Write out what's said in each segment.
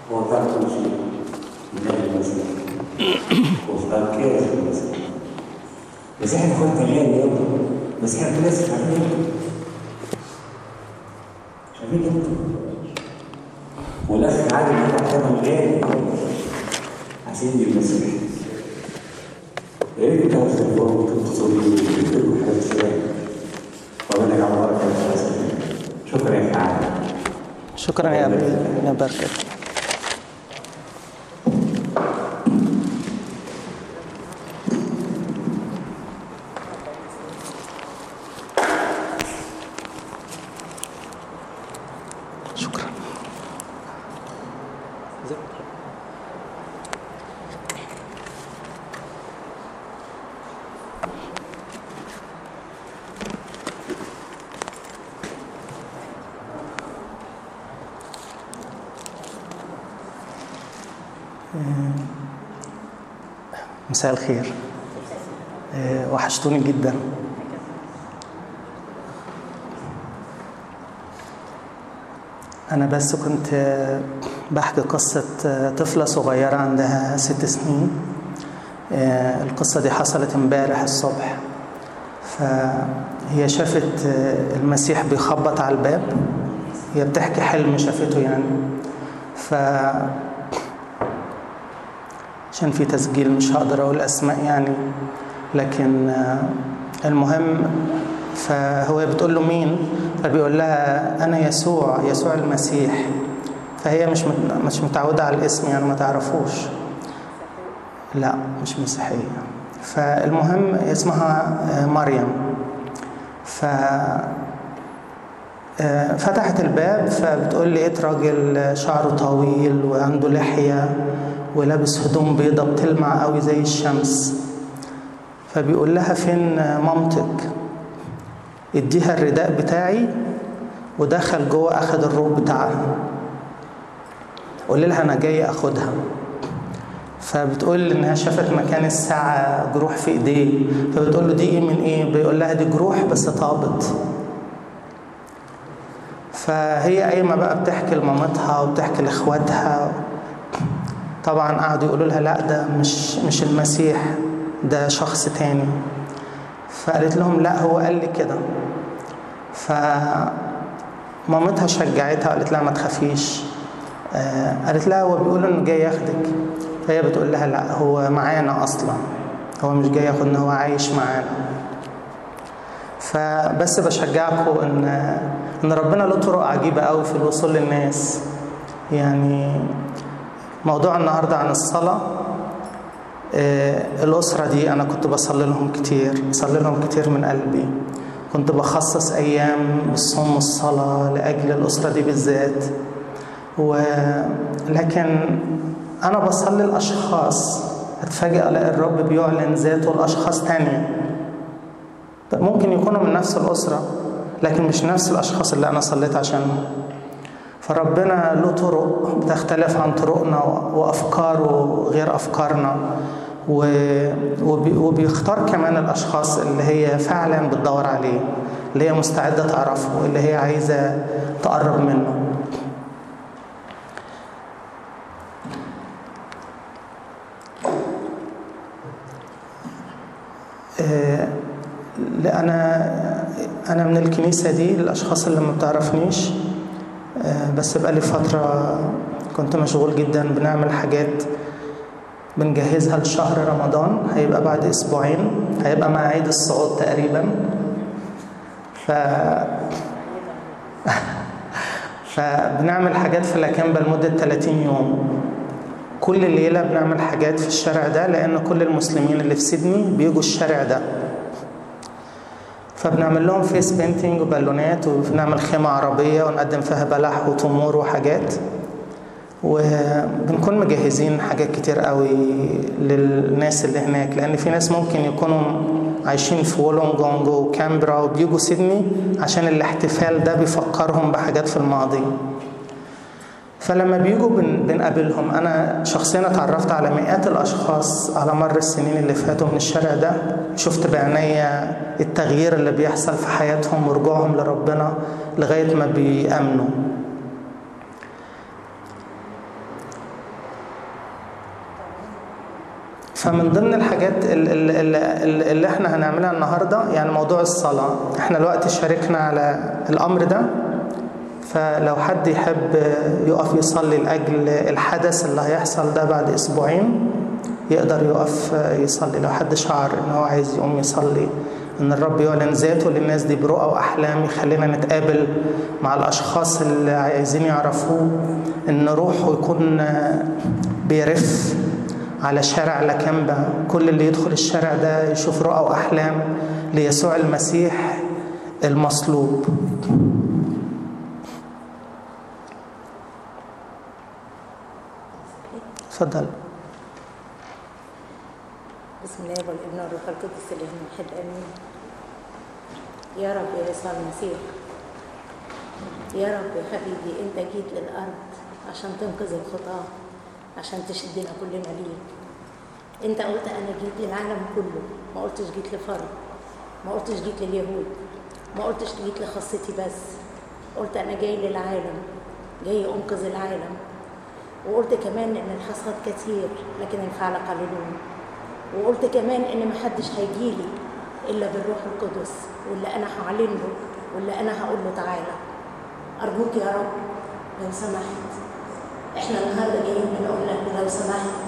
هو كان كل شيء من أجل المسيح وفقال كيف المسيح بس احنا اخواتنا غالي قوي بس احنا في ناس مش عارفين يكتبوا مش عارفين يكتبوا والاخ عادل يدفع ثمن غالي عشان يجي المسيح يا ريت كده في الفوق كنت تصلي وتكتبوا حاجات شباب وأقول لك على بركة الله شكرا يا أخي عادل شكرا يا ابي يا بركه شكرا مساء الخير آه، وحشتوني جدا أنا بس كنت آه، بحكي قصة آه، طفلة صغيرة عندها ست سنين آه، القصة دي حصلت امبارح الصبح فهي شافت آه، المسيح بيخبط على الباب هي بتحكي حلم شافته يعني ف عشان في تسجيل مش هقدر اقول اسماء يعني لكن آه، المهم فهو بتقول له مين فبيقول لها انا يسوع يسوع المسيح فهي مش مت- مش متعوده على الاسم يعني ما تعرفوش لا مش مسيحيه فالمهم اسمها آه، مريم ف آه، فتحت الباب فبتقول لقيت راجل شعره طويل وعنده لحية ولابس هدوم بيضة بتلمع قوي زي الشمس فبيقول لها فين مامتك اديها الرداء بتاعي ودخل جوه اخد الروب بتاعها قول لها انا جاي اخدها فبتقول انها شافت مكان الساعة جروح في ايديه فبتقول له دي ايه من ايه بيقول لها دي جروح بس طابت فهي قايمه بقى بتحكي لمامتها وبتحكي لاخواتها طبعا قعدوا يقولوا لها لا ده مش مش المسيح ده شخص تاني فقالت لهم لا هو قال لي كده فمامتها شجعتها قالت لها ما تخافيش آه، قالت لها هو بيقول انه جاي ياخدك فهي بتقول لها لا هو معانا اصلا هو مش جاي ياخدنا هو عايش معانا فبس بشجعكم ان ان ربنا له طرق عجيبه قوي في الوصول للناس يعني موضوع النهارده عن الصلاه آه، الأسرة دي أنا كنت بصلي لهم كتير بصلي لهم كتير من قلبي كنت بخصص أيام بالصوم والصلاة لأجل الأسرة دي بالذات و... لكن أنا بصلي الأشخاص أتفاجئ ألاقي الرب بيعلن ذاته لأشخاص تانية ممكن يكونوا من نفس الأسرة لكن مش نفس الأشخاص اللي أنا صليت عشانهم فربنا له طرق بتختلف عن طرقنا وأفكاره غير أفكارنا و- وبي- وبيختار كمان الأشخاص اللي هي فعلا بتدور عليه اللي هي مستعدة تعرفه اللي هي عايزة تقرب منه آه، لا انا انا من الكنيسه دي الاشخاص اللي ما بتعرفنيش آه، بس بقالي فتره كنت مشغول جدا بنعمل حاجات بنجهزها لشهر رمضان هيبقى بعد اسبوعين هيبقى مع عيد الصعود تقريبا ف فبنعمل حاجات في لاكامبا لمده 30 يوم كل ليله بنعمل حاجات في الشارع ده لان كل المسلمين اللي في سيدني بيجوا الشارع ده فبنعمل لهم فيس بينتينج وبالونات وبنعمل خيمة عربية ونقدم فيها بلح وتمور وحاجات وبنكون مجهزين حاجات كتير قوي للناس اللي هناك لأن في ناس ممكن يكونوا عايشين في وولونجونج وكامبرا وبيجوا سيدني عشان الاحتفال ده بيفكرهم بحاجات في الماضي فلما بيجوا بن بنقابلهم انا شخصيا اتعرفت على مئات الاشخاص على مر السنين اللي فاتوا من الشارع ده شفت بعينيا التغيير اللي بيحصل في حياتهم ورجوعهم لربنا لغايه ما بيامنوا فمن ضمن الحاجات ال- ال- ال- ال- اللي احنا هنعملها النهارده يعني موضوع الصلاه احنا الوقت شاركنا على الامر ده فلو حد يحب يقف يصلي لاجل الحدث اللي هيحصل ده بعد اسبوعين يقدر يقف يصلي لو حد شعر ان هو عايز يقوم يصلي ان الرب يعلن ذاته للناس دي برؤى واحلام يخلينا نتقابل مع الاشخاص اللي عايزين يعرفوه ان روحه يكون بيرف على شارع لاكامبا كل اللي يدخل الشارع ده يشوف رؤى واحلام ليسوع المسيح المصلوب اتفضل بسم الله والابن والروح القدس الاله الواحد امين يا رب يا يسوع المسيح يا رب يا حبيبي انت جيت للارض عشان تنقذ الخطاه عشان تشدنا كلنا ليك انت قلت انا جيت للعالم كله ما قلتش جيت لفرد ما قلتش جيت لليهود ما قلتش جيت لخاصتي بس قلت انا جاي للعالم جاي انقذ العالم وقلت كمان ان الحصاد كتير لكن الفعل قليلون وقلت كمان ان محدش هيجيلي الا بالروح القدس واللي انا هعلن له واللي انا هقول له تعالى ارجوك يا رب لو سمحت احنا النهارده جايين بنقول لك لو سمحت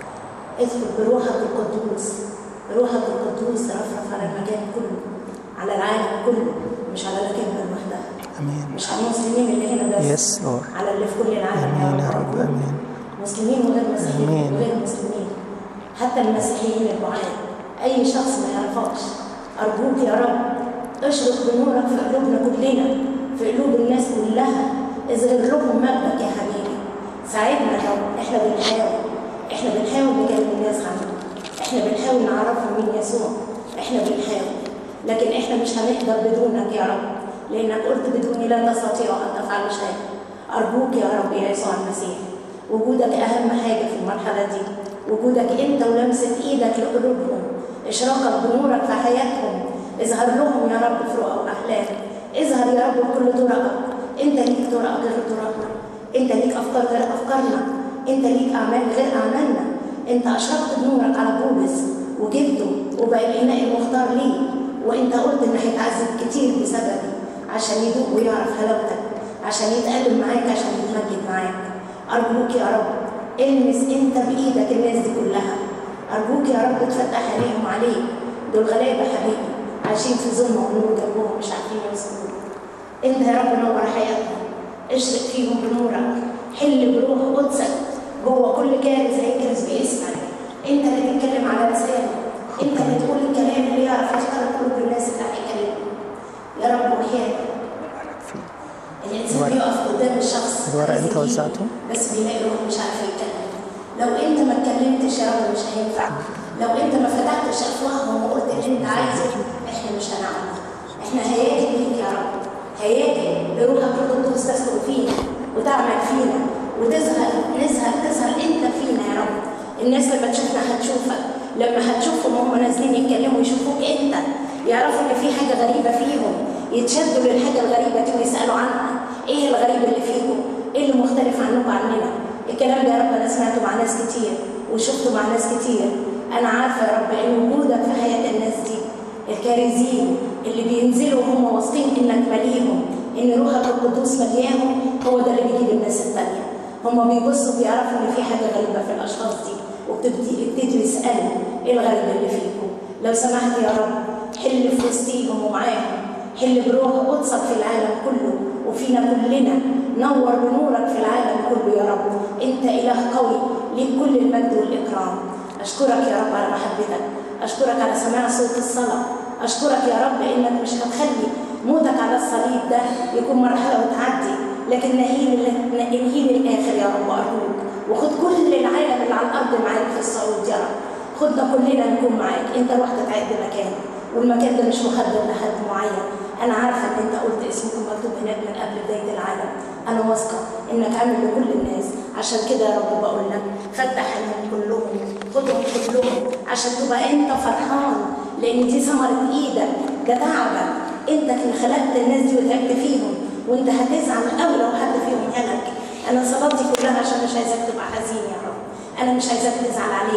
ادخل بروحك القدوس روحك القدوس رفرف على المكان كله على العالم كله مش على الكلمه لوحدها امين مش على المسلمين اللي هنا بس يس لورد على اللي في كل العالم امين يا رب امين مسلمين وغير مسيحيين آمين. وغير مسلمين حتى المسيحيين البعاد اي شخص ما يعرفكش ارجوك يا رب اشرق بنورك في قلوبنا كلنا في قلوب الناس كلها اظهر لهم مجدك يا حبيبي ساعدنا يا رب احنا بنحاول احنا بنحاول نكلم الناس عنه احنا بنحاول نعرفهم مين يسوع احنا بنحاول لكن احنا مش هنقدر بدونك يا رب لانك قلت بدوني لا تستطيع ان تفعل شيء ارجوك يا رب يا يسوع المسيح وجودك اهم حاجه في المرحله دي وجودك انت ولمسه ايدك لقلوبهم اشراقك بنورك في حياتهم اظهر لهم يا رب في رؤى واحلام اظهر يا رب بكل طرقك انت ليك طرق غير طرقنا انت ليك افكار غير افكارنا انت ليك اعمال غير اعمالنا انت اشرقت بنورك على بولس وجبته وبقى الاناء المختار ليه وانت قلت ان هيتعذب كتير بسببي عشان يدوق ويعرف حلاوتك عشان يتقابل معاك عشان يتمجد معاك ارجوك يا رب المس انت بايدك الناس دي كلها ارجوك يا رب تفتح عينيهم عليك دول غلابه حبيبي عايشين في ظلمه ونور جنبهم مش عارفين يوصلوا انت يا رب نور حياتهم اشرق فيهم بنورك حل بروح قدسك جوه كل كارث هيكرز باسمك انت اللي تتكلم على لسانه انت اللي تقول الكلام اللي يعرف يخترق قلوب الناس اللي هيكلمهم يا رب وحياتك بارك فيك الانسان الورق. بيقف قدام الشخص الورق عايز انت يجيبه، وزعته؟ بس بيلاقي روحه مش عارف يتكلم لو انت ما اتكلمتش يا رب مش هينفع لو انت ما فتحتش افواههم وقلت اللي انت عايزه احنا مش هنعمل احنا هياكل ليك يا رب هياكل لروحك القدوس تسكن فينا وتعمل فينا وتظهر نظهر تظهر انت فينا يا رب الناس لما تشوفنا هتشوفك لما هتشوفهم وهم نازلين يتكلموا يشوفوك انت يعرفوا ان في حاجه غريبه فيهم يتشدوا للحاجه الغريبه دي ويسالوا عنها ايه الغريب اللي فيكم ايه اللي مختلف عنكم عننا الكلام ده يا رب انا سمعته مع ناس كتير وشفته مع ناس كتير انا عارفه يا رب ان وجودك في حياه الناس دي الكارزين اللي بينزلوا وهم واثقين انك مليهم ان روحك القدوس ملياهم هو ده اللي بيجيب الناس التانيه هم بيبصوا بيعرفوا ان في حاجه غريبه في الاشخاص دي وبتبتدوا يسالوا ايه الغريب اللي فيكم لو سمحت يا رب حل في وسطيهم ومعاهم حل بروح قدسك في العالم كله وفينا كلنا نور بنورك في العالم كله يا رب انت اله قوي ليك كل المجد والاكرام اشكرك يا رب على محبتك اشكرك على سماع صوت الصلاه اشكرك يا رب انك مش هتخلي موتك على الصليب ده يكون مرحله وتعدي لكن نهيل نهيل الاخر يا رب ارجوك وخد كل العالم اللي على الارض معاك في الصعود يا رب خدنا كلنا نكون معاك انت رحت تعد مكان والمكان ده مش مخدر لحد معين انا عارفه ان انت قلت اسمكم مكتوب هناك من قبل بدايه العالم انا واثقه انك عامل لكل الناس عشان كده يا رب بقول لك فتح عينهم كلهم خدهم كلهم عشان تبقى انت فرحان لان دي ثمره ايدك ده تعبك انت اللي خلقت الناس دي وتعبت فيهم وانت هتزعل قوي لو حد فيهم هلك انا صلاتي كلها عشان مش عايزاك تبقى حزين يا رب انا مش عايزاك تزعل علينا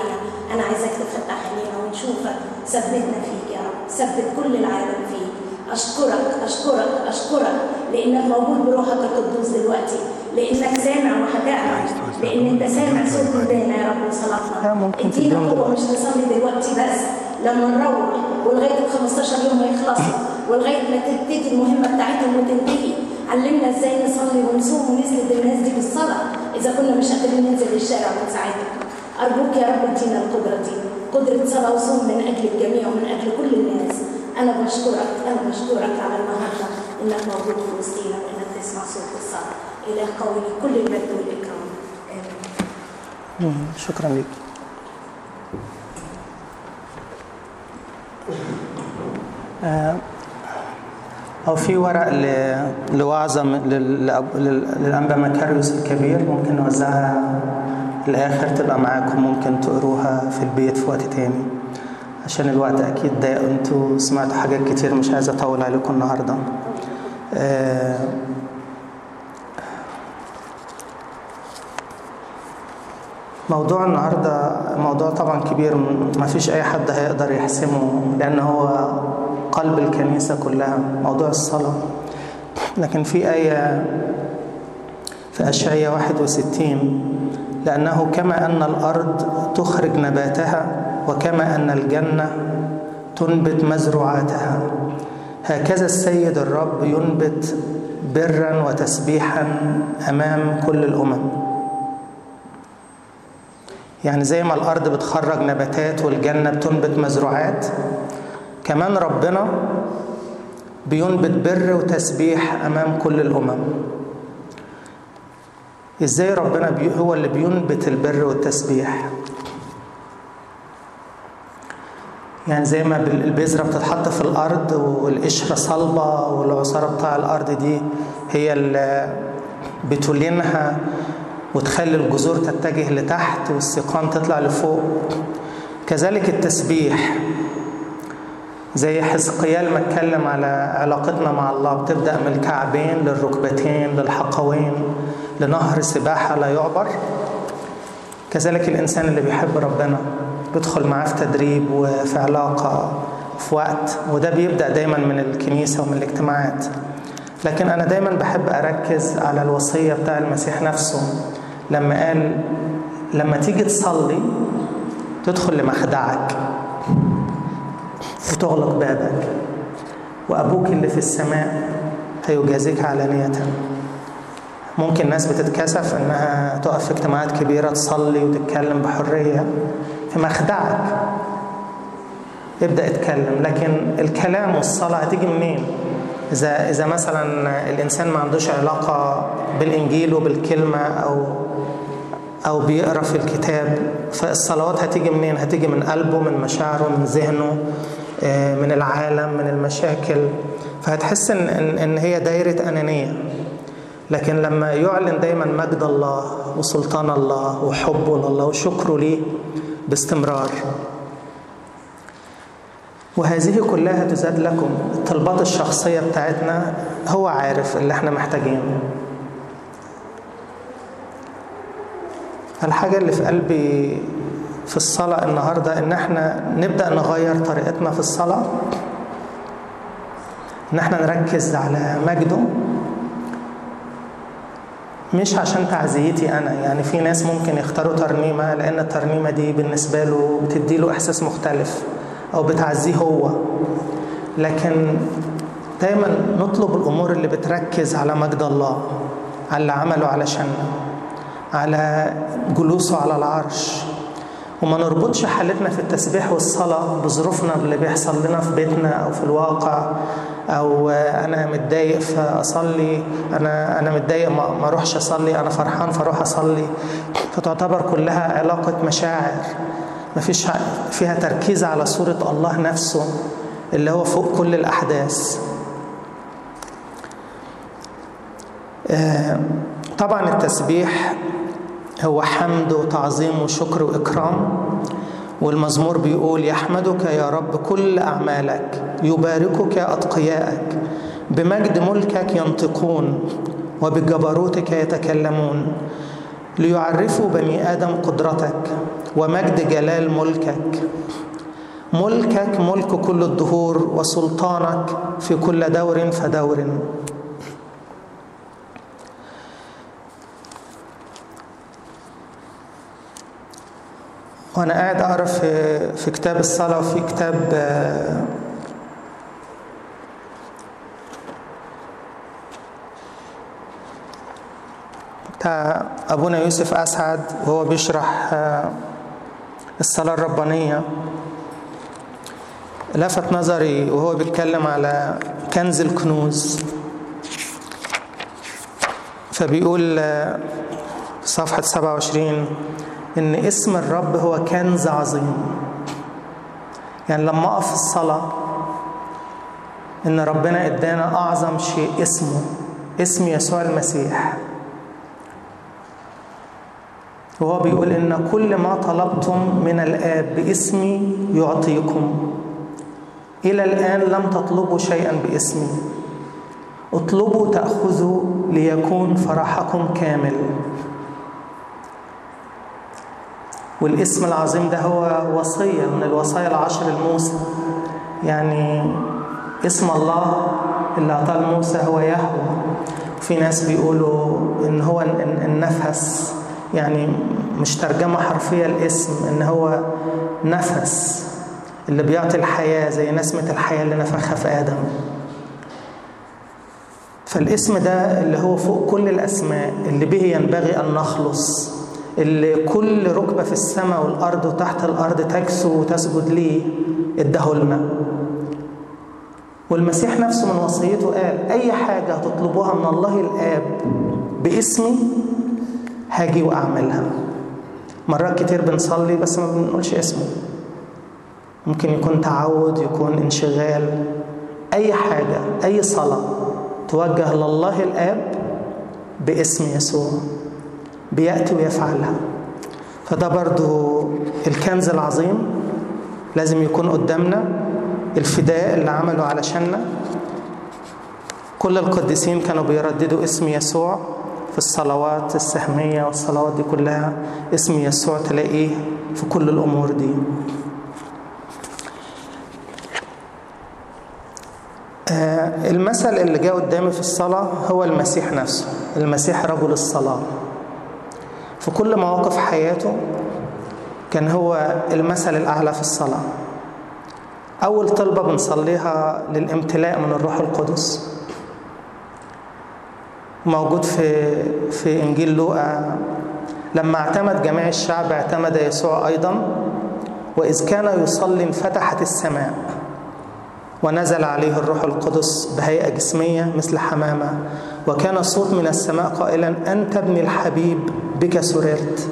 انا عايزاك تفتح عينينا ونشوفك ثبتنا فيك يا رب ثبت كل العالم فيك اشكرك اشكرك اشكرك لانك موجود بروحك القدوس دلوقتي لانك سامع وهتعمل لان انت سامع صوت ودانا يا رب لا، وصلاتنا ممكن ادينا تديهم قوه دلوقتي. مش نصلي دلوقتي بس لما نروح ولغايه ال 15 يوم ما يخلصوا ولغايه ما تبتدي المهمه بتاعتهم وتنتهي علمنا ازاي نصلي ونصوم ونسند الناس دي بالصلاه اذا كنا مش قادرين ننزل الشارع ونساعدهم ارجوك يا رب ادينا القدره دي قدره صلاه وصوم من اجل الجميع ومن اجل كل الناس انا بشكرك انا بشكرك على النهارده انك موجود في وسطينا وانك تسمع صوت الصلاه اله قوي كل المجد والاكرام امين مم، شكرا لك آه، أو في ورق ل- لوعظة من- لل- لأب- لل- للأنبا مكاريوس الكبير ممكن نوزعها الآخر تبقى معاكم ممكن تقروها في البيت في وقت تاني عشان الوقت أكيد ضيق انتوا سمعتوا حاجات كتير مش عايز أطول عليكم النهاردة آه، موضوع النهارده موضوع طبعا كبير ما فيش اي حد هيقدر يحسمه لان هو قلب الكنيسه كلها موضوع الصلاه لكن في ايه في اشعياء 61 لانه كما ان الارض تخرج نباتها وكما ان الجنه تنبت مزروعاتها هكذا السيد الرب ينبت برا وتسبيحا امام كل الامم يعني زي ما الأرض بتخرج نباتات والجنة بتنبت مزروعات كمان ربنا بينبت بر وتسبيح أمام كل الأمم إزاي ربنا بي هو اللي بينبت البر والتسبيح يعني زي ما بال- البذرة بتتحط في الأرض والقشرة صلبة والعصارة بتاع الأرض دي هي اللي بتلينها وتخلي الجذور تتجه لتحت والسيقان تطلع لفوق كذلك التسبيح زي حزقيال ما اتكلم على علاقتنا مع الله بتبدأ من الكعبين للركبتين للحقوين لنهر سباحة لا يعبر كذلك الإنسان اللي بيحب ربنا بيدخل معاه في تدريب وفي علاقة في وقت وده بيبدأ دايما من الكنيسة ومن الاجتماعات لكن أنا دايما بحب أركز على الوصية بتاع المسيح نفسه لما قال لما تيجي تصلي تدخل لمخدعك وتغلق بابك وأبوك اللي في السماء هيجازيك علانية ممكن ناس بتتكسف انها تقف في اجتماعات كبيرة تصلي وتتكلم بحرية في مخدعك ابدأ اتكلم لكن الكلام والصلاة هتيجي منين؟ إذا إذا مثلا الإنسان ما عندوش علاقة بالإنجيل وبالكلمة أو أو بيقرأ في الكتاب فالصلوات هتيجي منين؟ هتيجي من قلبه من مشاعره من ذهنه آه، من العالم من المشاكل فهتحس إن إن إن هي دايرة أنانية لكن لما يعلن دايما مجد الله وسلطان الله وحبه لله وشكره ليه باستمرار وهذه كلها تزاد لكم الطلبات الشخصية بتاعتنا هو عارف اللي احنا محتاجينه الحاجة اللي في قلبي في الصلاة النهاردة إن احنا نبدأ نغير طريقتنا في الصلاة إن احنا نركز على مجده مش عشان تعزيتي أنا يعني في ناس ممكن يختاروا ترنيمة لأن الترنيمة دي بالنسبة له بتديله إحساس مختلف أو بتعزيه هو لكن دايما نطلب الأمور اللي بتركز على مجد الله على اللي عمله علشاننا على جلوسه على العرش وما نربطش حالتنا في التسبيح والصلاة بظروفنا اللي بيحصل لنا في بيتنا أو في الواقع أو أنا متضايق فأصلي أنا أنا متضايق ما ما أروحش أصلي أنا فرحان فأروح أصلي فتعتبر كلها علاقة مشاعر ما فيش فيها تركيز على صورة الله نفسه اللي هو فوق كل الأحداث آه، طبعا التسبيح هو حمد وتعظيم وشكر وإكرام والمزمور بيقول يحمدك يا رب كل أعمالك يباركك أتقياءك بمجد ملكك ينطقون وبجبروتك يتكلمون ليعرفوا بني آدم قدرتك ومجد جلال ملكك ملكك ملك كل الدهور وسلطانك في كل دور فدور وانا قاعد اقرا في في كتاب الصلاه وفي كتاب آه، بتاع ابونا يوسف اسعد وهو بيشرح آه، الصلاه الربانيه لفت نظري وهو بيتكلم على كنز الكنوز فبيقول آه، صفحة 27 إن اسم الرب هو كنز عظيم يعني لما أقف في الصلاة إن ربنا إدانا أعظم شيء اسمه اسم يسوع المسيح وهو بيقول إن كل ما طلبتم من الآب باسمي يعطيكم إلى الآن لم تطلبوا شيئا باسمي اطلبوا تأخذوا ليكون فرحكم كامل والاسم العظيم ده هو وصية من الوصايا العشر لموسى يعني اسم الله اللي أعطاه لموسى هو يهوى في ناس بيقولوا إن هو النفس يعني مش ترجمة حرفية الاسم إن هو نفس اللي بيعطي الحياة زي نسمة الحياة اللي نفخها في آدم فالاسم ده اللي هو فوق كل الأسماء اللي به ينبغي أن نخلص اللي كل ركبة في السماء والأرض وتحت الأرض تكسو وتسجد ليه اداه لنا والمسيح نفسه من وصيته قال أي حاجة هتطلبوها من الله الآب باسمي هاجي وأعملها مرات كتير بنصلي بس ما بنقولش اسمه ممكن يكون تعود يكون انشغال أي حاجة أي صلاة توجه لله الآب باسم يسوع بيأتي ويفعلها فده برضو الكنز العظيم لازم يكون قدامنا الفداء اللي عمله علشاننا كل القديسين كانوا بيرددوا اسم يسوع في الصلوات السهمية والصلوات دي كلها اسم يسوع تلاقيه في كل الأمور دي المثل اللي جاء قدامي في الصلاة هو المسيح نفسه المسيح رجل الصلاة في كل مواقف حياته كان هو المثل الأعلى في الصلاة أول طلبة بنصليها للامتلاء من الروح القدس موجود في في إنجيل لوقا لما اعتمد جميع الشعب اعتمد يسوع أيضا وإذ كان يصلي انفتحت السماء ونزل عليه الروح القدس بهيئة جسمية مثل حمامة وكان صوت من السماء قائلا أنت ابن الحبيب بك سررت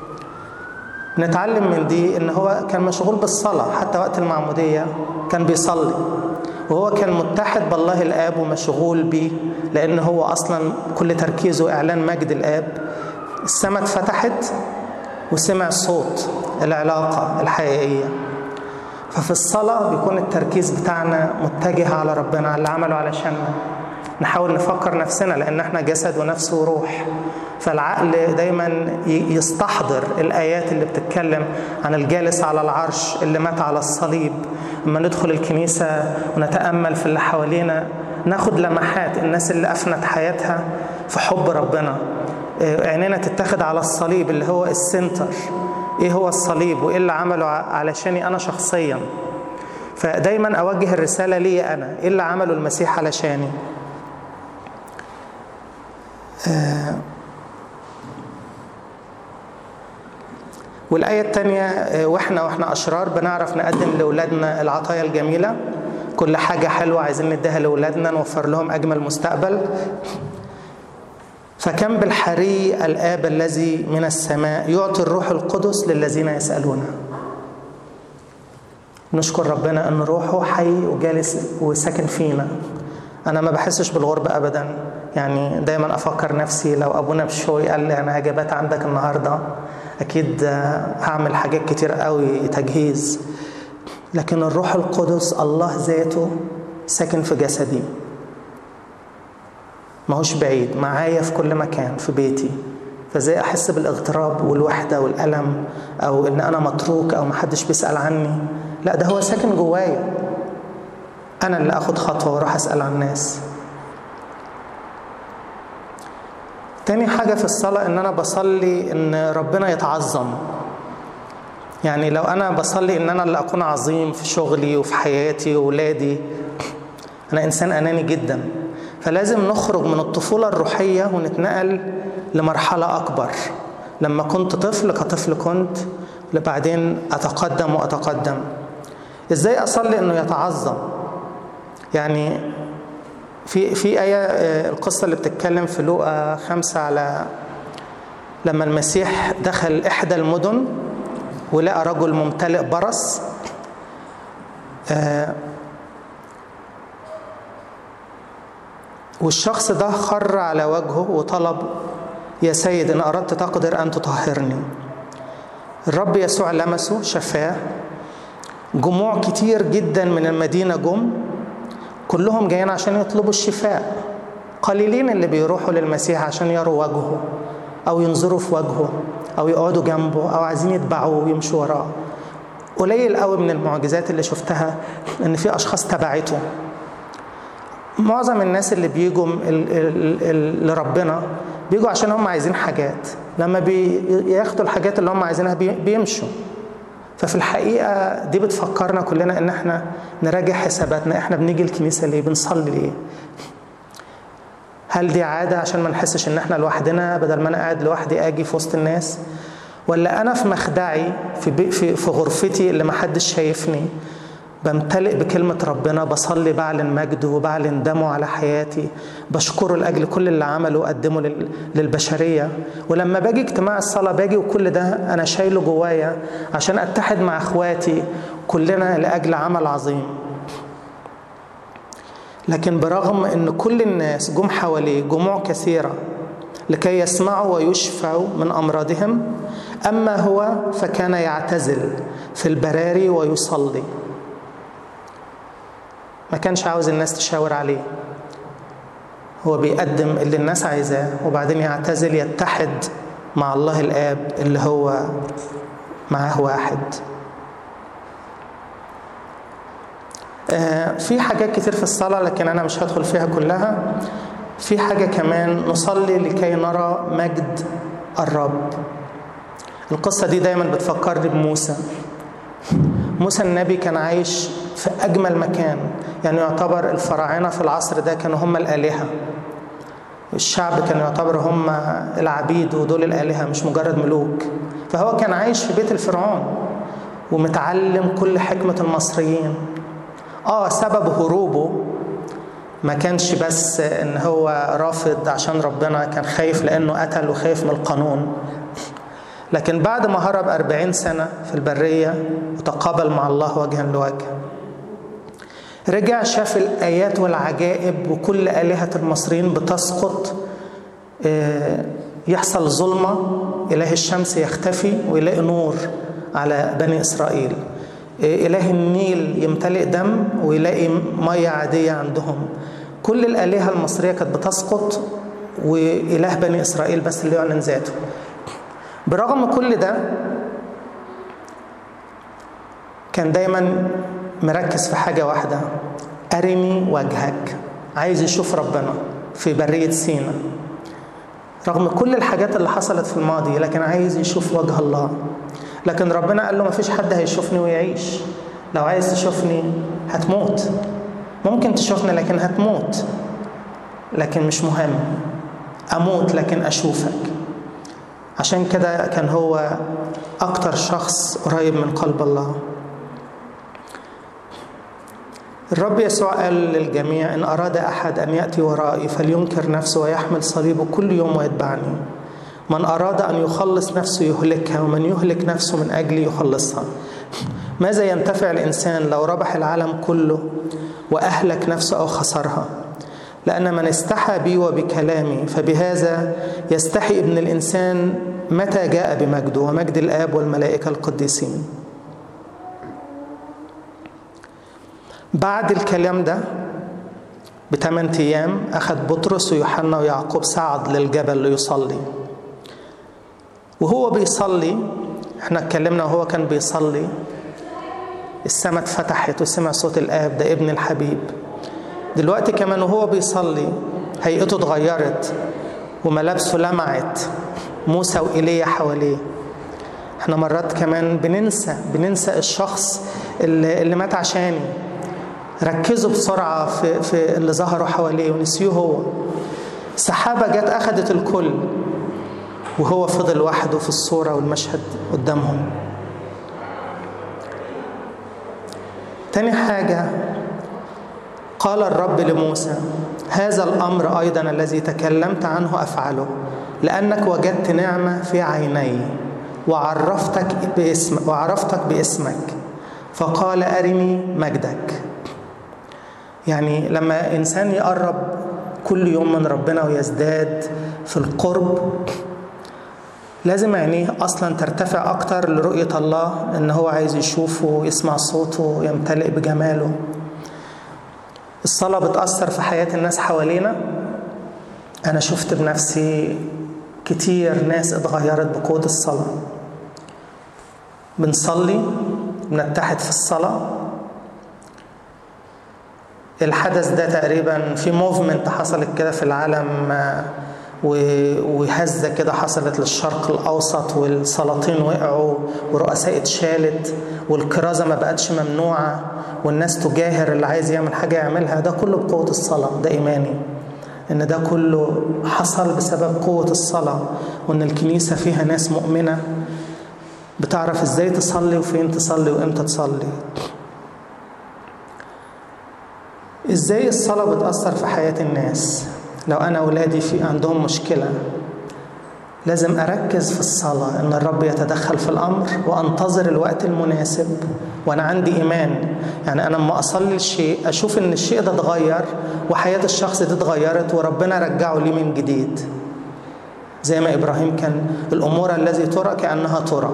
نتعلم من دي ان هو كان مشغول بالصلاة حتى وقت المعمودية كان بيصلي وهو كان متحد بالله الآب ومشغول بيه لأن هو أصلا كل تركيزه إعلان مجد الآب السماء اتفتحت وسمع صوت العلاقة الحقيقية ففي الصلاة بيكون التركيز بتاعنا متجه على ربنا على اللي عمله علشاننا نحاول نفكر نفسنا لأن احنا جسد ونفس وروح فالعقل دايما يستحضر الآيات اللي بتتكلم عن الجالس على العرش اللي مات على الصليب لما ندخل الكنيسة ونتأمل في اللي حوالينا ناخد لمحات الناس اللي أفنت حياتها في حب ربنا عينينا تتخذ على الصليب اللي هو السنتر ايه هو الصليب وايه اللي عمله علشاني انا شخصيا فدايما اوجه الرساله لي انا ايه اللي عمله المسيح علشاني آه والآية الثانية وإحنا وإحنا أشرار بنعرف نقدم لأولادنا العطايا الجميلة كل حاجة حلوة عايزين نديها لأولادنا نوفر لهم أجمل مستقبل فكم بالحري الآب الذي من السماء يعطي الروح القدس للذين يسألونه نشكر ربنا أن روحه حي وجالس وساكن فينا أنا ما بحسش بالغربة أبدا يعني دايما أفكر نفسي لو أبونا بشوي قال لي أنا هجبات عندك النهاردة أكيد هعمل حاجات كتير قوي تجهيز لكن الروح القدس الله ذاته ساكن في جسدي ما هوش بعيد معايا في كل مكان في بيتي فازاي احس بالاغتراب والوحده والالم او ان انا متروك او محدش بيسال عني لا ده هو ساكن جوايا انا اللي اخد خطوه واروح اسال عن الناس تاني حاجة في الصلاة إن أنا بصلي إن ربنا يتعظم يعني لو أنا بصلي إن أنا اللي أكون عظيم في شغلي وفي حياتي وولادي أنا إنسان أناني جدا فلازم نخرج من الطفولة الروحية ونتنقل لمرحلة أكبر لما كنت طفل كطفل كنت بعدين أتقدم وأتقدم إزاي أصلي إنه يتعظم يعني في في آية القصة اللي بتتكلم في لوقا خمسة على لما المسيح دخل إحدى المدن ولقى رجل ممتلئ برص والشخص ده خر على وجهه وطلب يا سيد إن أردت تقدر أن تطهرني الرب يسوع لمسه شفاه جموع كتير جدا من المدينة جم كلهم جايين عشان يطلبوا الشفاء قليلين اللي بيروحوا للمسيح عشان يروا وجهه او ينظروا في وجهه او يقعدوا جنبه او عايزين يتبعوه ويمشوا وراه قليل قوي من المعجزات اللي شفتها ان في اشخاص تبعته معظم الناس اللي بيجوا لربنا بيجوا عشان هم عايزين حاجات لما بياخدوا الحاجات اللي هم عايزينها بيمشوا ففي الحقيقة دي بتفكرنا كلنا إن إحنا نراجع حساباتنا إحنا بنيجي الكنيسة ليه بنصلي ليه هل دي عادة عشان ما نحسش إن إحنا لوحدنا بدل ما أنا قاعد لوحدي أجي في وسط الناس ولا أنا في مخدعي في, في, في غرفتي اللي محدش شايفني بمتلئ بكلمة ربنا بصلي بعلن مجده وبعلن دمه على حياتي بشكره لأجل كل اللي عمله وقدمه للبشرية ولما باجي اجتماع الصلاة باجي وكل ده أنا شايله جوايا عشان أتحد مع أخواتي كلنا لأجل عمل عظيم لكن برغم أن كل الناس جم حواليه جموع كثيرة لكي يسمعوا ويشفوا من أمراضهم أما هو فكان يعتزل في البراري ويصلي ما كانش عاوز الناس تشاور عليه هو بيقدم اللي الناس عايزاه وبعدين يعتزل يتحد مع الله الآب اللي هو معاه واحد آه في حاجات كتير في الصلاة لكن أنا مش هدخل فيها كلها في حاجة كمان نصلي لكي نرى مجد الرب القصة دي دايما بتفكرني بموسى موسى النبي كان عايش في أجمل مكان يعني يعتبر الفراعنة في العصر ده كانوا هم الآلهة الشعب كان يعتبر هم العبيد ودول الآلهة مش مجرد ملوك فهو كان عايش في بيت الفرعون ومتعلم كل حكمة المصريين آه سبب هروبه ما كانش بس ان هو رافض عشان ربنا كان خايف لانه قتل وخايف من القانون لكن بعد ما هرب أربعين سنة في البرية وتقابل مع الله وجها لوجه رجع شاف الآيات والعجائب وكل آلهة المصريين بتسقط يحصل ظلمة إله الشمس يختفي ويلاقي نور على بني إسرائيل إله النيل يمتلئ دم ويلاقي مية عادية عندهم كل الآلهة المصرية كانت بتسقط وإله بني إسرائيل بس اللي يعلن ذاته برغم كل ده كان دايما مركز في حاجة واحدة أرني وجهك عايز يشوف ربنا في برية سينا رغم كل الحاجات اللي حصلت في الماضي لكن عايز يشوف وجه الله لكن ربنا قال له مفيش حد هيشوفني ويعيش لو عايز تشوفني هتموت ممكن تشوفني لكن هتموت لكن مش مهم أموت لكن أشوفك عشان كده كان هو أكتر شخص قريب من قلب الله الرب يسوع قال للجميع إن أراد أحد أن يأتي ورائي فلينكر نفسه ويحمل صليبه كل يوم ويتبعني من أراد أن يخلص نفسه يهلكها ومن يهلك نفسه من أجلي يخلصها ماذا ينتفع الإنسان لو ربح العالم كله وأهلك نفسه أو خسرها لأن من استحى بي وبكلامي فبهذا يستحي ابن الإنسان متى جاء بمجده ومجد الآب والملائكة القديسين بعد الكلام ده بثمان أيام أخذ بطرس ويوحنا ويعقوب صعد للجبل ليصلي وهو بيصلي احنا اتكلمنا وهو كان بيصلي السماء اتفتحت وسمع صوت الآب ده ابن الحبيب دلوقتي كمان وهو بيصلي هيئته اتغيرت وملابسه لمعت موسى وإيليا حواليه احنا مرات كمان بننسى بننسى الشخص اللي, اللي مات عشاني ركزوا بسرعة في, في اللي ظهروا حواليه ونسيوه هو سحابة جت أخدت الكل وهو فضل وحده في الصورة والمشهد قدامهم تاني حاجة قال الرب لموسى هذا الأمر أيضا الذي تكلمت عنه أفعله لأنك وجدت نعمة في عيني وعرفتك باسم وعرفتك باسمك فقال أرني مجدك يعني لما إنسان يقرب كل يوم من ربنا ويزداد في القرب لازم عينيه اصلا ترتفع اكتر لرؤيه الله ان هو عايز يشوفه ويسمع صوته ويمتلئ بجماله الصلاه بتاثر في حياه الناس حوالينا انا شفت بنفسي كتير ناس اتغيرت بقوه الصلاه بنصلي بنتحد في الصلاه الحدث ده تقريبا في موفمنت حصلت كده في العالم وهزه كده حصلت للشرق الاوسط والسلاطين وقعوا ورؤساء اتشالت والكرازه ما بقتش ممنوعه والناس تجاهر اللي عايز يعمل حاجه يعملها ده كله بقوه الصلاه ده ايماني ان ده كله حصل بسبب قوه الصلاه وان الكنيسه فيها ناس مؤمنه بتعرف ازاي تصلي وفين تصلي وامتى تصلي ازاي الصلاه بتاثر في حياه الناس لو أنا أولادي في عندهم مشكلة لازم أركز في الصلاة إن الرب يتدخل في الأمر وأنتظر الوقت المناسب وأنا عندي إيمان يعني أنا لما أصلي الشيء أشوف إن الشيء ده اتغير وحياة الشخص دي اتغيرت وربنا رجعه لي من جديد زي ما إبراهيم كان الأمور الذي ترى كأنها ترى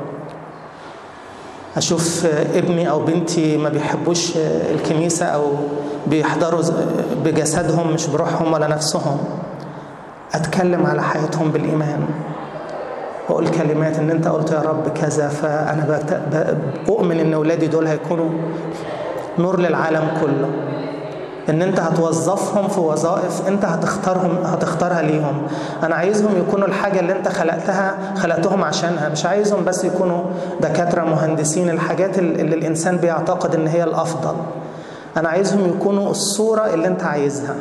أشوف ابني أو بنتي ما بيحبوش الكنيسة أو بيحضروا بجسدهم مش بروحهم ولا نفسهم أتكلم على حياتهم بالإيمان وأقول كلمات إن أنت قلت يا رب كذا فأنا أؤمن إن أولادي دول هيكونوا نور للعالم كله ان انت هتوظفهم في وظائف انت هتختارهم هتختارها ليهم انا عايزهم يكونوا الحاجه اللي انت خلقتها خلقتهم عشانها مش عايزهم بس يكونوا دكاتره مهندسين الحاجات اللي الانسان بيعتقد ان هي الافضل انا عايزهم يكونوا الصوره اللي انت عايزها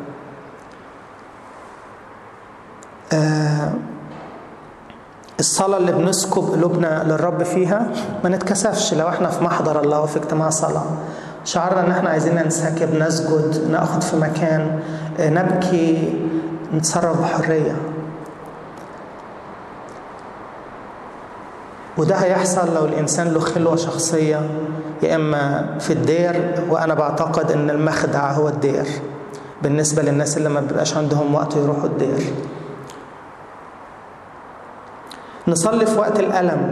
آه الصلاة اللي بنسكب قلوبنا للرب فيها ما نتكسفش لو احنا في محضر الله وفي اجتماع صلاة شعرنا ان احنا عايزين ننسكب نسجد ناخد في مكان نبكي نتصرف بحريه وده هيحصل لو الانسان له خلوه شخصيه يا اما في الدير وانا بعتقد ان المخدع هو الدير بالنسبه للناس اللي ما بيبقاش عندهم وقت يروحوا الدير نصلي في وقت الالم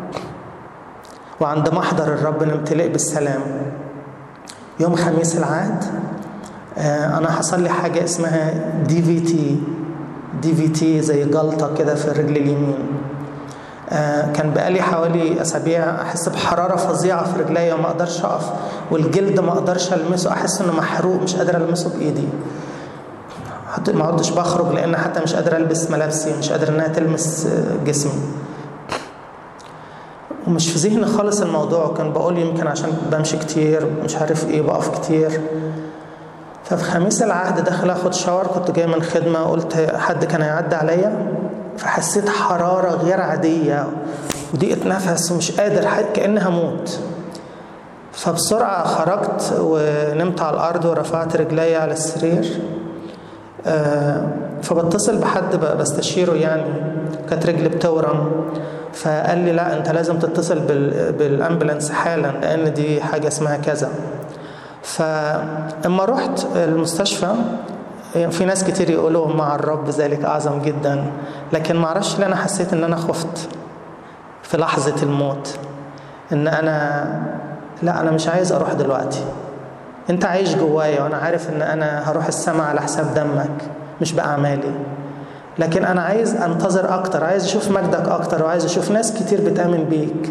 وعند محضر الرب نمتلئ بالسلام يوم خميس العهد انا حصل لي حاجه اسمها دي في تي دي في تي زي جلطه كده في الرجل اليمين كان بقالي حوالي اسابيع احس بحراره فظيعه في رجليا وما اقدرش اقف والجلد ما اقدرش المسه احس انه محروق مش قادر المسه بايدي ما عدتش بخرج لان حتى مش قادر البس ملابسي مش قادر انها تلمس جسمي ومش في ذهني خالص الموضوع كان بقول يمكن عشان بمشي كتير مش عارف ايه بقف كتير ففي خميس العهد داخل اخد شاور كنت جاي من خدمه قلت حد كان هيعدي عليا فحسيت حراره غير عاديه وضيقه نفس ومش قادر كاني هموت فبسرعه خرجت ونمت على الارض ورفعت رجلي على السرير فبتصل بحد بستشيره يعني كانت رجلي بتورم فقال لي لا انت لازم تتصل بالامبولانس حالا لان دي حاجه اسمها كذا فاما رحت المستشفى في ناس كتير يقولوا مع الرب ذلك اعظم جدا لكن ما اعرفش ليه انا حسيت ان انا خفت في لحظه الموت ان انا لا انا مش عايز اروح دلوقتي انت عايش جوايا وانا عارف ان انا هروح السماء على حساب دمك مش باعمالي لكن انا عايز انتظر اكتر عايز اشوف مجدك اكتر وعايز اشوف ناس كتير بتامن بيك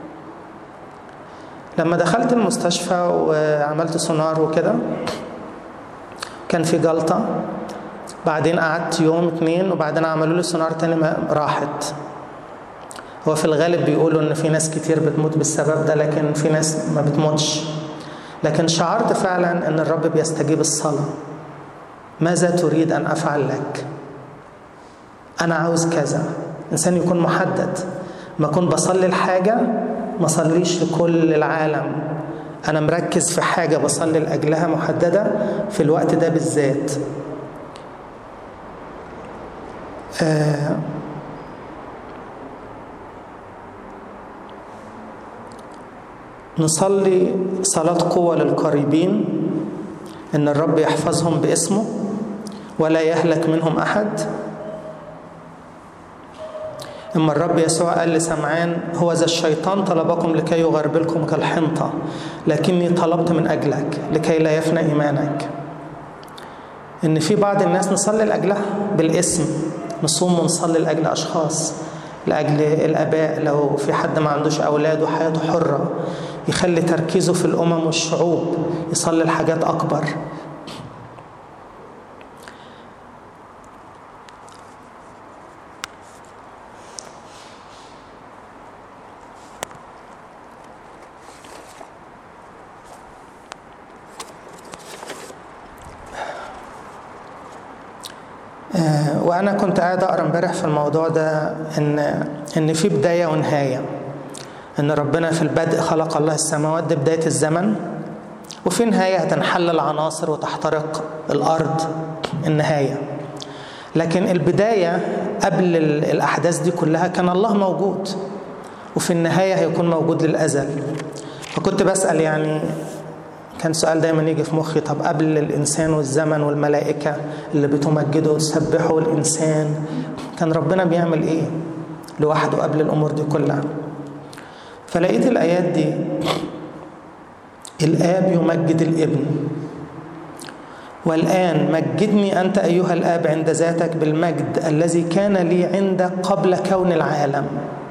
لما دخلت المستشفى وعملت سونار وكده كان في جلطة بعدين قعدت يوم اتنين وبعدين عملوا لي سونار تاني ما راحت هو في الغالب بيقولوا ان في ناس كتير بتموت بالسبب ده لكن في ناس ما بتموتش لكن شعرت فعلا ان الرب بيستجيب الصلاة ماذا تريد ان افعل لك انا عاوز كذا انسان يكون محدد ما اكون بصلي الحاجة ما صليش لكل العالم انا مركز في حاجة بصلي لاجلها محددة في الوقت ده بالذات آه نصلي صلاة قوة للقريبين إن الرب يحفظهم باسمه ولا يهلك منهم أحد إما الرب يسوع قال لسمعان هو ذا الشيطان طلبكم لكي يغربلكم كالحنطة لكني طلبت من أجلك لكي لا يفنى إيمانك إن في بعض الناس نصلي لأجلها بالاسم نصوم ونصلي لأجل أشخاص لأجل الآباء لو في حد ما عندوش أولاد وحياته حرة يخلي تركيزه في الأمم والشعوب يصلي لحاجات أكبر وانا كنت قاعد اقرا امبارح في الموضوع ده ان ان في بدايه ونهايه ان ربنا في البدء خلق الله السماوات دي بدايه الزمن وفي نهايه هتنحل العناصر وتحترق الارض النهايه لكن البدايه قبل الاحداث دي كلها كان الله موجود وفي النهايه هيكون موجود للازل فكنت بسال يعني كان سؤال دايما يجي في مخي طب قبل الانسان والزمن والملائكه اللي بتمجده وتسبحه الانسان كان ربنا بيعمل ايه لوحده قبل الامور دي كلها فلقيت الايات دي الاب يمجد الابن والان مجدني انت ايها الاب عند ذاتك بالمجد الذي كان لي عندك قبل كون العالم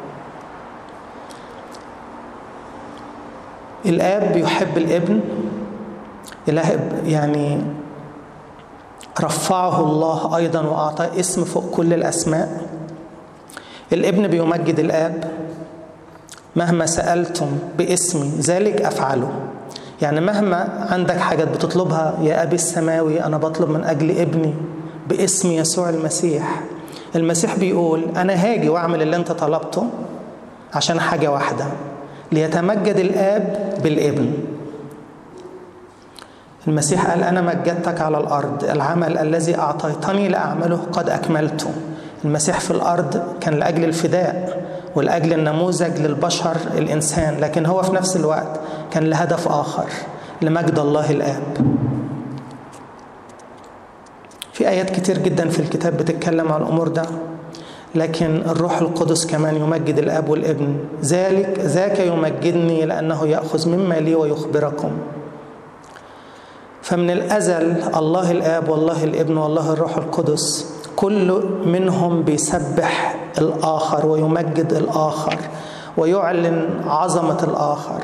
الاب يحب الابن إله يعني رفعه الله أيضا وأعطاه اسم فوق كل الأسماء الابن بيمجد الآب مهما سألتم باسمي ذلك أفعله يعني مهما عندك حاجات بتطلبها يا أبي السماوي أنا بطلب من أجل ابني باسم يسوع المسيح المسيح بيقول أنا هاجي وأعمل اللي أنت طلبته عشان حاجة واحدة ليتمجد الآب بالابن المسيح قال أنا مجدتك على الأرض العمل الذي أعطيتني لأعمله قد أكملته المسيح في الأرض كان لأجل الفداء ولأجل النموذج للبشر الإنسان لكن هو في نفس الوقت كان لهدف آخر لمجد الله الآب في آيات كتير جدا في الكتاب بتتكلم عن الأمور ده لكن الروح القدس كمان يمجد الاب والابن ذلك ذاك يمجدني لانه ياخذ مما لي ويخبركم فمن الازل الله الاب والله الابن والله الروح القدس كل منهم بيسبح الاخر ويمجد الاخر ويعلن عظمه الاخر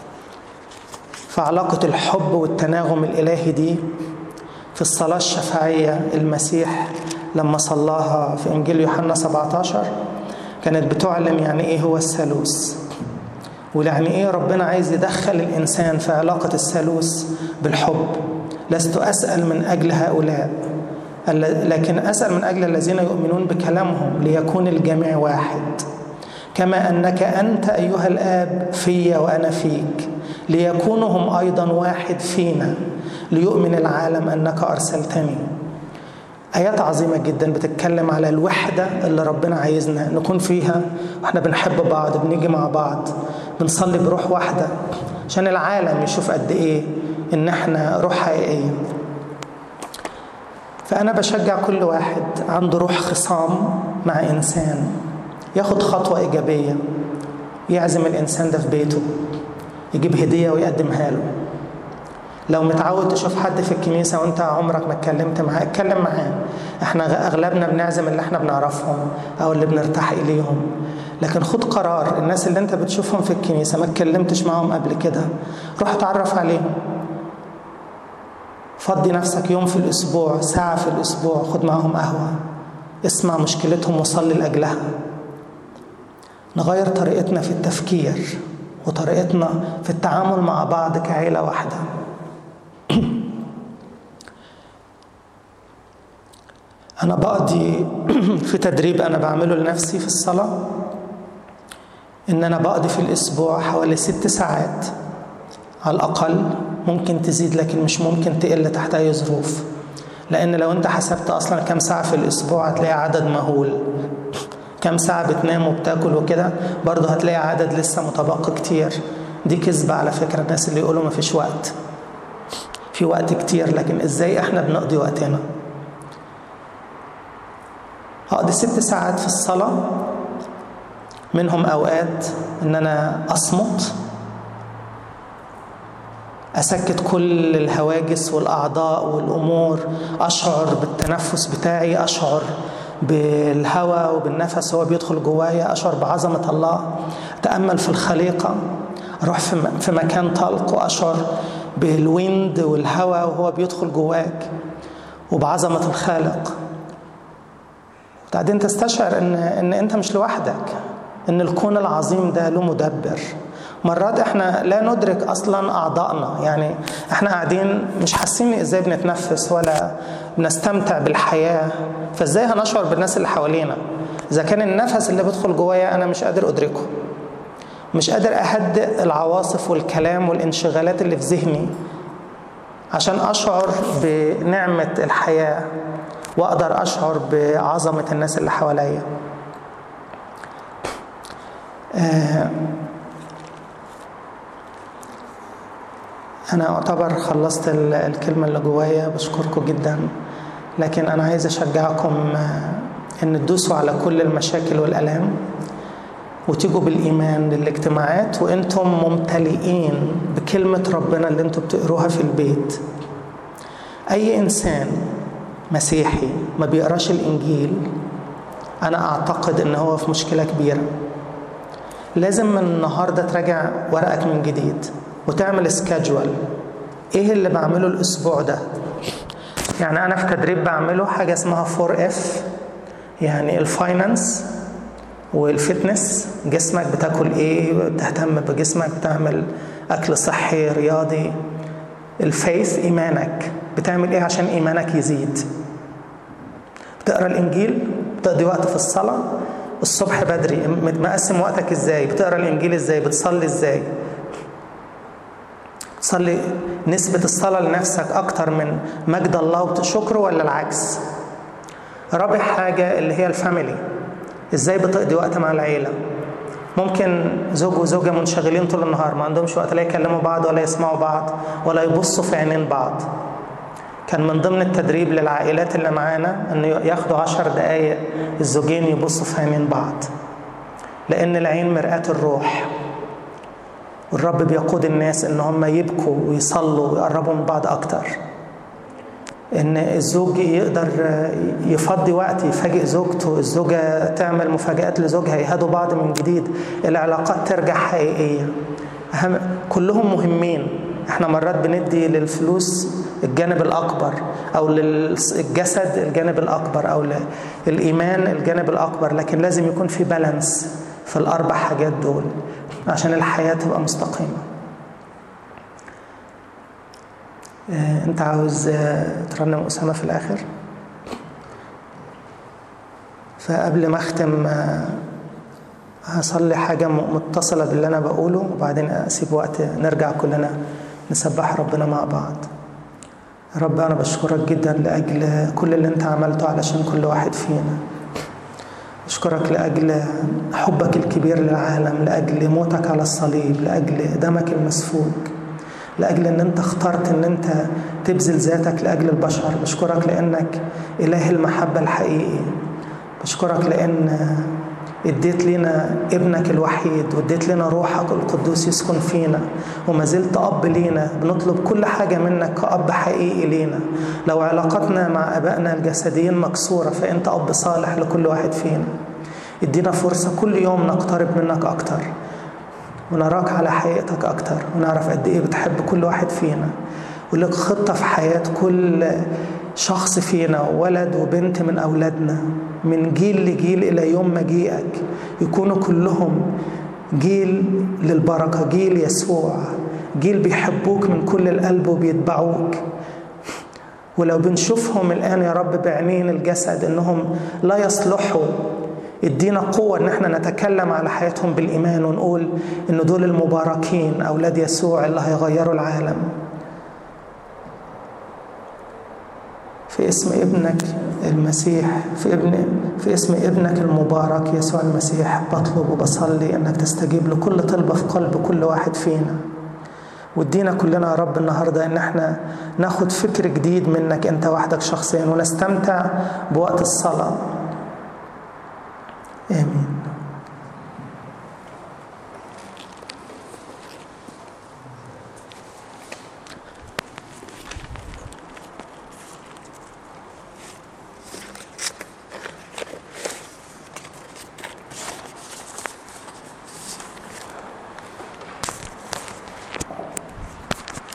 فعلاقه الحب والتناغم الالهي دي في الصلاه الشفاعيه المسيح لما صلاها في انجيل يوحنا 17 كانت بتعلن يعني ايه هو الثالوث ويعني ايه ربنا عايز يدخل الانسان في علاقه الثالوث بالحب لست اسال من اجل هؤلاء لكن اسال من اجل الذين يؤمنون بكلامهم ليكون الجميع واحد كما انك انت ايها الاب في وانا فيك ليكونوا هم ايضا واحد فينا ليؤمن العالم انك ارسلتني آيات عظيمة جدا بتتكلم على الوحدة اللي ربنا عايزنا نكون فيها واحنا بنحب بعض بنيجي مع بعض بنصلي بروح واحدة عشان العالم يشوف قد ايه ان احنا روح حقيقية فأنا بشجع كل واحد عنده روح خصام مع إنسان ياخد خطوة إيجابية يعزم الإنسان ده في بيته يجيب هدية ويقدمها له لو متعود تشوف حد في الكنيسة وانت عمرك ما اتكلمت معاه اتكلم معاه احنا اغلبنا بنعزم اللي احنا بنعرفهم او اللي بنرتاح اليهم لكن خد قرار الناس اللي انت بتشوفهم في الكنيسة ما اتكلمتش معاهم قبل كده روح اتعرف عليهم فضي نفسك يوم في الاسبوع ساعة في الاسبوع خد معاهم قهوة اسمع مشكلتهم وصلي لاجلها نغير طريقتنا في التفكير وطريقتنا في التعامل مع بعض كعيلة واحدة أنا بقضي في تدريب أنا بعمله لنفسي في الصلاة إن أنا بقضي في الأسبوع حوالي ست ساعات على الأقل ممكن تزيد لكن مش ممكن تقل تحت أي ظروف لأن لو أنت حسبت أصلا كم ساعة في الأسبوع هتلاقي عدد مهول كم ساعة بتنام وبتاكل وكده برضه هتلاقي عدد لسه متبقي كتير دي كذبة على فكرة الناس اللي يقولوا مفيش وقت في وقت كتير لكن ازاي احنا بنقضي وقتنا هقضي ست ساعات في الصلاة منهم أوقات إن أنا أصمت أسكت كل الهواجس والأعضاء والأمور أشعر بالتنفس بتاعي أشعر بالهواء وبالنفس هو بيدخل جوايا أشعر بعظمة الله أتأمل في الخليقة أروح في مكان طلق وأشعر بالويند والهواء وهو بيدخل جواك وبعظمة الخالق بعدين تستشعر ان ان انت مش لوحدك ان الكون العظيم ده له مدبر مرات احنا لا ندرك اصلا اعضائنا يعني احنا قاعدين مش حاسين ازاي بنتنفس ولا بنستمتع بالحياه فازاي هنشعر بالناس اللي حوالينا اذا كان النفس اللي بيدخل جوايا انا مش قادر ادركه مش قادر اهدئ العواصف والكلام والانشغالات اللي في ذهني عشان اشعر بنعمه الحياه واقدر اشعر بعظمه الناس اللي حواليا آه انا اعتبر خلصت الكلمه اللي جوايا بشكركم جدا لكن انا عايز اشجعكم ان تدوسوا على كل المشاكل والالام وتيجوا بالايمان للاجتماعات وانتم ممتلئين بكلمه ربنا اللي انتم بتقروها في البيت اي انسان مسيحي ما بيقراش الانجيل انا اعتقد ان هو في مشكله كبيره لازم من النهارده تراجع ورقك من جديد وتعمل سكادجول ايه اللي بعمله الاسبوع ده يعني انا في تدريب بعمله حاجه اسمها 4 اف يعني الفاينانس والفتنس جسمك بتاكل ايه بتهتم بجسمك بتعمل اكل صحي رياضي الفيث ايمانك بتعمل ايه عشان ايمانك يزيد بتقرا الانجيل بتقضي وقت في الصلاه الصبح بدري مقسم وقتك ازاي بتقرا الانجيل ازاي بتصلي ازاي تصلي نسبة الصلاة لنفسك أكتر من مجد الله وشكره ولا العكس رابع حاجة اللي هي الفاميلي ازاي بتقضي وقت مع العيلة ممكن زوج وزوجة منشغلين طول النهار ما عندهمش وقت لا يكلموا بعض ولا يسمعوا بعض ولا يبصوا في عينين بعض كان من ضمن التدريب للعائلات اللي معانا انه ياخدوا عشر دقايق الزوجين يبصوا في عينين بعض لان العين مرآة الروح والرب بيقود الناس ان هم يبكوا ويصلوا ويقربوا من بعض اكتر ان الزوج يقدر يفضي وقت يفاجئ زوجته الزوجة تعمل مفاجآت لزوجها يهدوا بعض من جديد العلاقات ترجع حقيقية أهم كلهم مهمين احنا مرات بندي للفلوس الجانب الأكبر أو للجسد الجانب الأكبر أو للإيمان الجانب الأكبر لكن لازم يكون في بالانس في الأربع حاجات دول عشان الحياة تبقى مستقيمة انت عاوز ترنم أسامة في الآخر فقبل ما أختم هصلي حاجة متصلة باللي أنا بقوله وبعدين أسيب وقت نرجع كلنا نسبح ربنا مع بعض رب أنا بشكرك جدا لأجل كل اللي أنت عملته علشان كل واحد فينا أشكرك لأجل حبك الكبير للعالم لأجل موتك على الصليب لأجل دمك المسفوك لأجل أن أنت اخترت أن أنت تبذل ذاتك لأجل البشر بشكرك لأنك إله المحبة الحقيقي بشكرك لأن اديت لنا ابنك الوحيد واديت لنا روحك القدوس يسكن فينا وما زلت اب لينا بنطلب كل حاجه منك كاب حقيقي لينا لو علاقتنا مع ابائنا الجسديين مكسوره فانت اب صالح لكل واحد فينا ادينا فرصه كل يوم نقترب منك اكتر ونراك على حقيقتك اكتر ونعرف قد ايه بتحب كل واحد فينا ولك خطه في حياه كل شخص فينا ولد وبنت من اولادنا من جيل لجيل الى يوم مجيئك يكونوا كلهم جيل للبركه جيل يسوع جيل بيحبوك من كل القلب وبيتبعوك ولو بنشوفهم الان يا رب بعينين الجسد انهم لا يصلحوا ادينا قوة ان احنا نتكلم على حياتهم بالايمان ونقول ان دول المباركين اولاد يسوع اللي هيغيروا العالم في اسم ابنك المسيح في ابن في اسم ابنك المبارك يسوع المسيح بطلب وبصلي انك تستجيب لكل طلبه في قلب كل واحد فينا وادينا كلنا يا رب النهارده ان احنا ناخد فكر جديد منك انت وحدك شخصيا ونستمتع بوقت الصلاه امين